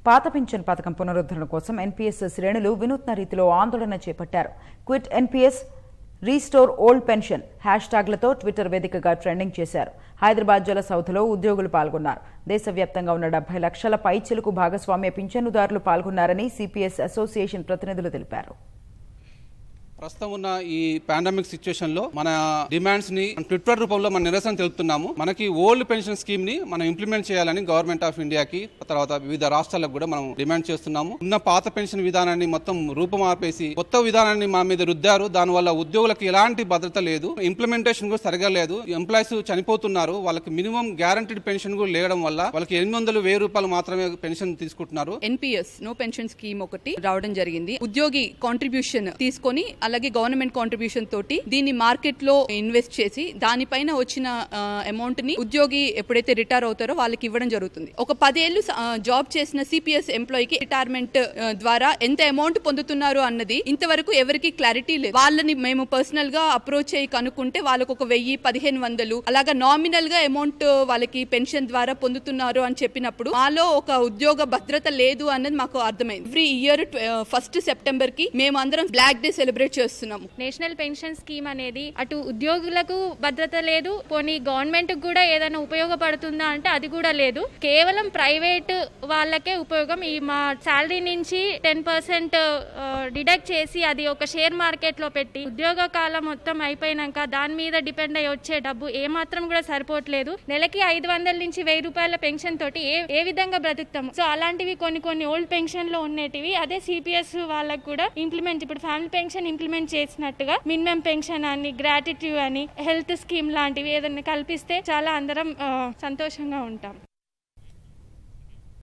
పాత పింఛన్ పథకం పునరుద్ధరణ కోసం ఎన్పీఎస్ శ్రేణులు వినూత్న రీతిలో ఆందోళన చేపట్టారు quit NPS restore old pension hash ట్యాగ్లతో ట్విట్టర్ వేదికగా ట్రెండింగ్ చేశారు హైదరాబాద్ జల సౌధలో ఉద్యోగులు పాల్గొన్నారు దేశవ్యాప్తంగా ఉన్న డెబ్బై లక్షల పైచిలుకు భాగస్వామ్య పింఛనుదారులు పాల్గొన్నారని సిపిఎస్ అసోసియేషన్ ప్రతినిధులు తెలిపారు ప్రస్తుతం ఉన్న ఈ పాండమిక్ సిచ్యువేషన్ లో మన డిమాండ్స్ ని ట్విట్టర్ రూపంలో మన నిరసన తెలుపుతున్నాము మనకి ఓల్డ్ పెన్షన్ స్కీమ్ ని మనం ఇంప్లిమెంట్ చేయాలని గవర్నమెంట్ ఆఫ్ ఇండియాకి తర్వాత వివిధ రాష్ట్రాలకు కూడా మనం డిమాండ్ చేస్తున్నాము ఉన్న పాత పెన్షన్ విధానాన్ని మొత్తం రూపమాపేసి కొత్త విధానాన్ని మా మీద రుద్దారు దానివల్ల ఉద్యోగులకు ఎలాంటి భద్రత లేదు ఇంప్లిమెంటేషన్ కూడా సరిగా లేదు ఎంప్లాయీస్ చనిపోతున్నారు వాళ్ళకి మినిమం గ్యారంటీడ్ పెన్షన్ కూడా లేవడం వల్ల వాళ్ళకి ఎనిమిది వందలు వెయ్యి రూపాయలు మాత్రమే పెన్షన్ తీసుకుంటున్నారు ఎన్పిఎస్ నో పెన్షన్ స్కీమ్ ఒకటి రావడం జరిగింది ఉద్యోగి కాంట్రిబ్యూషన్ తీసుకొని అలాగే గవర్నమెంట్ కాంట్రిబ్యూషన్ తోటి దీన్ని మార్కెట్ లో ఇన్వెస్ట్ చేసి దానిపైన వచ్చిన అమౌంట్ ని ఉద్యోగి ఎప్పుడైతే రిటైర్ అవుతారో వాళ్ళకి ఇవ్వడం జరుగుతుంది ఒక పదేళ్లు జాబ్ చేసిన సిపిఎస్ ఎంప్లాయీకి రిటైర్మెంట్ ద్వారా ఎంత అమౌంట్ పొందుతున్నారు అన్నది ఇంతవరకు ఎవరికి క్లారిటీ లేదు వాళ్ళని మేము పర్సనల్ గా అప్రోచ్ అయ్యి కనుక్కుంటే వాళ్ళకు ఒక వెయ్యి పదిహేను వందలు అలాగా నామినల్ గా అమౌంట్ వాళ్ళకి పెన్షన్ ద్వారా పొందుతున్నారు అని చెప్పినప్పుడు మాలో ఒక ఉద్యోగ భద్రత లేదు అన్నది మాకు అర్థమైంది ఎవ్రీ ఇయర్ ఫస్ట్ సెప్టెంబర్ కి మేము అందరం బ్లాక్ డే సెలబ్రేట్ చేస్తున్నాము నేషనల్ పెన్షన్ స్కీమ్ అనేది అటు ఉద్యోగులకు భద్రత లేదు పోనీ గవర్నమెంట్ కూడా ఏదైనా ఉపయోగపడుతుందా అంటే అది కూడా లేదు కేవలం ప్రైవేట్ వాళ్ళకే ఉపయోగం ఈ మా శాలరీ నుంచి టెన్ పర్సెంట్ డిడక్ట్ చేసి అది ఒక షేర్ మార్కెట్ లో పెట్టి ఉద్యోగ కాలం మొత్తం అయిపోయినాక దాని మీద డిపెండ్ అయ్యి వచ్చే డబ్బు ఏ మాత్రం కూడా సరిపోవట్లేదు నెలకి ఐదు వందల నుంచి వెయ్యి రూపాయల పెన్షన్ తోటి ఏ ఏ విధంగా బ్రతుకుతాము సో అలాంటివి కొన్ని కొన్ని ఓల్డ్ పెన్షన్ లో ఉండేటివి అదే సిపిఎస్ వాళ్ళకు కూడా ఇంప్లిమెంట్ ఇప్పుడు ఫ్యామిలీ పెన్షన్ ఇంప్లిమెంట్ చేసినట్టుగా మినిమం పెన్షన్ అని గ్రాటిట్యూడ్ అని హెల్త్ స్కీమ్ లాంటివి ఏదైనా కల్పిస్తే చాలా అందరం ఆ, సంతోషంగా ఉంటాం